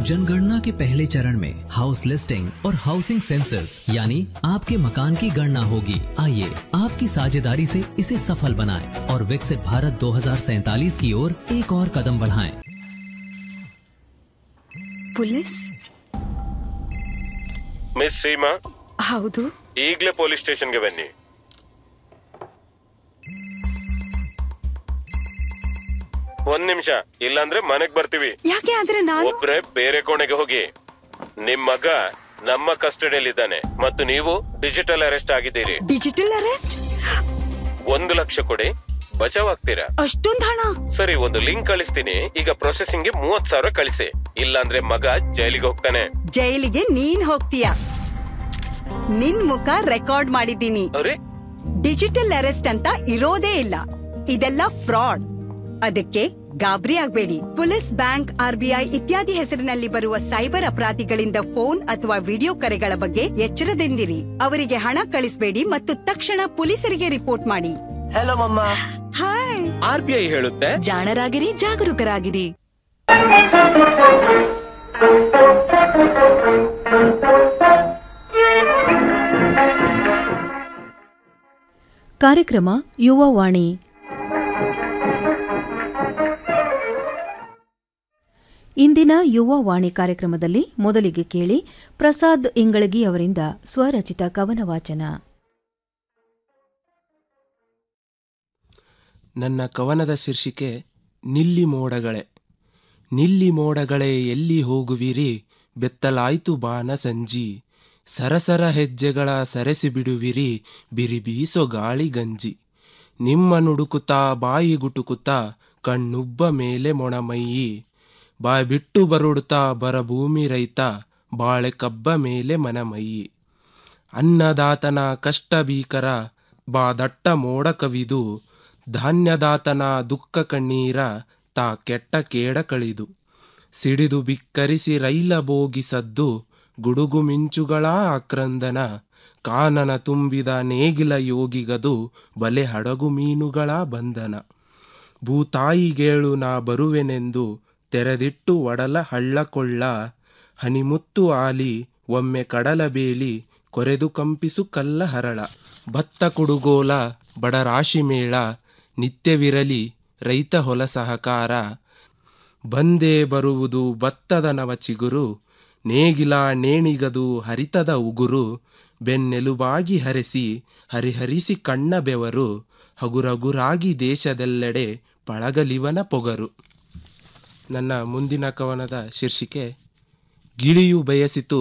जनगणना के पहले चरण में हाउस लिस्टिंग और हाउसिंग सेंसस यानी आपके मकान की गणना होगी आइए आपकी साझेदारी से इसे सफल बनाएं और विकसित भारत दो की ओर एक और कदम बढ़ाएं। ಪೊಲೀಸ್ ಮಿಸ್ ಸೀಮಾ ಹೌದು ಈಗಲೇ ಪೊಲೀಸ್ ಸ್ಟೇಷನ್ಗೆ ಬನ್ನಿ ಒಂದ್ ನಿಮಿಷ ಇಲ್ಲಾಂದ್ರೆ ಮನೆಗ್ ಬರ್ತೀವಿ ಯಾಕೆ ಆದ್ರೆ ನಾನು ಒಬ್ರೆ ಬೇರೆ ಕೋಣೆಗೆ ಹೋಗಿ ನಿಮ್ ಮಗ ನಮ್ಮ ಕಸ್ಟಡಿಯಲ್ಲಿದ್ದಾನೆ ಮತ್ತು ನೀವು ಡಿಜಿಟಲ್ ಅರೆಸ್ಟ್ ಆಗಿದ್ದೀರಿ ಡಿಜಿಟಲ್ ಅರೆಸ್ಟ್ ಒಂದು ಲಕ್ಷ ಕೊಡಿ ಬಚಾವ್ ಆಗ್ತೀರಾ ಅಷ್ಟೊಂದ್ ಹಣ ಸರಿ ಒಂದು ಲಿಂಕ್ ಕಳಿಸ್ತೀನಿ ಈಗ ಪ್ರೊಸೆಸಿಂಗ್ ಗೆ ಮೂವತ್ ಸಾವಿರ ಕಳಿಸಿ ಇಲ್ಲಾಂದ್ರೆ ಮಗ ಜೈಲಿಗೆ ಹೋಗ್ತಾನೆ ಜೈಲಿಗೆ ನೀನ್ ಹೋಗ್ತೀಯ ನಿನ್ ಮುಖ ರೆಕಾರ್ಡ್ ಮಾಡಿದ್ದೀನಿ ಅರೆ ಡಿಜಿಟಲ್ ಅರೆಸ್ಟ್ ಅಂತ ಇರೋದೇ ಇಲ್ಲ ಇದೆಲ್ಲ ಫ್ರಾಡ್ ಅದಕ್ಕೆ ಗಾಬರಿ ಆಗ್ಬೇಡಿ ಪೊಲೀಸ್ ಬ್ಯಾಂಕ್ ಆರ್ಬಿಐ ಇತ್ಯಾದಿ ಹೆಸರಿನಲ್ಲಿ ಬರುವ ಸೈಬರ್ ಅಪರಾಧಿಗಳಿಂದ ಫೋನ್ ಅಥವಾ ವಿಡಿಯೋ ಕರೆಗಳ ಬಗ್ಗೆ ಎಚ್ಚರದಿಂದಿರಿ ಅವರಿಗೆ ಹಣ ಕಳಿಸಬೇಡಿ ಮತ್ತು ತಕ್ಷಣ ಪೊಲೀಸರಿಗೆ ರಿಪೋರ್ಟ್ ಮಾಡಿ ಹಲೋ ಮಮ್ಮ ಹಾಯ್ ಆರ್ ಬಿ ಐ ಹೇಳುತ್ತೆ ಜಾಣರಾಗಿರಿ ಜಾಗರೂಕರಾಗಿರಿ ಕಾರ್ಯಕ್ರಮ ಯುವವಾಣಿ ಇಂದಿನ ಯುವವಾಣಿ ಕಾರ್ಯಕ್ರಮದಲ್ಲಿ ಮೊದಲಿಗೆ ಕೇಳಿ ಪ್ರಸಾದ್ ಇಂಗಳಗಿ ಅವರಿಂದ ಸ್ವರಚಿತ ಕವನ ವಾಚನ ನನ್ನ ಕವನದ ಶೀರ್ಷಿಕೆ ನಿಲ್ಲಿ ಮೋಡಗಳೇ ನಿಲ್ಲಿ ಮೋಡಗಳೇ ಎಲ್ಲಿ ಹೋಗುವಿರಿ ಬೆತ್ತಲಾಯ್ತು ಬಾನ ಸಂಜಿ ಸರಸರ ಹೆಜ್ಜೆಗಳ ಸರೆಸಿ ಬಿಡುವಿರಿ ಬಿರಿ ಬೀಸೋ ಗಾಳಿ ಗಂಜಿ ನಿಮ್ಮ ನುಡುಕುತ್ತಾ ಬಾಯಿ ಗುಟುಕುತ್ತಾ ಕಣ್ಣುಬ್ಬ ಮೇಲೆ ಮೊಣಮೈಯಿ ಬಾಯ್ ಬಿಟ್ಟು ಬರುಡುತ್ತಾ ಬರ ಭೂಮಿ ರೈತ ಬಾಳೆ ಕಬ್ಬ ಮೇಲೆ ಮನಮೈಯಿ ಅನ್ನದಾತನ ಕಷ್ಟ ಭೀಕರ ಬಾ ದಟ್ಟ ಮೋಡ ಕವಿದು ಧಾನ್ಯದಾತನ ದುಃಖ ಕಣ್ಣೀರ ತಾ ಕೆಟ್ಟ ಕೇಡ ಕಳಿದು ಸಿಡಿದು ಬಿಕ್ಕರಿಸಿ ರೈಲ ಬೋಗಿಸದ್ದು ಗುಡುಗು ಮಿಂಚುಗಳ ಆಕ್ರಂದನ ಕಾನನ ತುಂಬಿದ ನೇಗಿಲ ಯೋಗಿಗದು ಬಲೆ ಹಡಗು ಮೀನುಗಳ ಬಂಧನ ಭೂತಾಯಿಗೇಳು ನಾ ಬರುವೆನೆಂದು ತೆರೆದಿಟ್ಟು ಒಡಲ ಹಳ್ಳಕೊಳ್ಳ ಹನಿಮುತ್ತು ಆಲಿ ಒಮ್ಮೆ ಕಡಲ ಬೇಲಿ ಕೊರೆದು ಕಂಪಿಸು ಕಲ್ಲ ಹರಳ ಭತ್ತ ಕುಡುಗೋಲ ಬಡ ರಾಶಿ ಮೇಳ ನಿತ್ಯವಿರಲಿ ರೈತ ಹೊಲ ಸಹಕಾರ ಬಂದೇ ಬರುವುದು ಭತ್ತದ ನವ ಚಿಗುರು ನೇಗಿಲ ನೇಣಿಗದು ಹರಿತದ ಉಗುರು ಬೆನ್ನೆಲುಬಾಗಿ ಹರಿಸಿ ಹರಿಹರಿಸಿ ಕಣ್ಣ ಬೆವರು ಹಗುರಗುರಾಗಿ ದೇಶದೆಲ್ಲೆಡೆ ಪಳಗಲಿವನ ಪೊಗರು ನನ್ನ ಮುಂದಿನ ಕವನದ ಶೀರ್ಷಿಕೆ ಗಿಳಿಯು ಬಯಸಿತು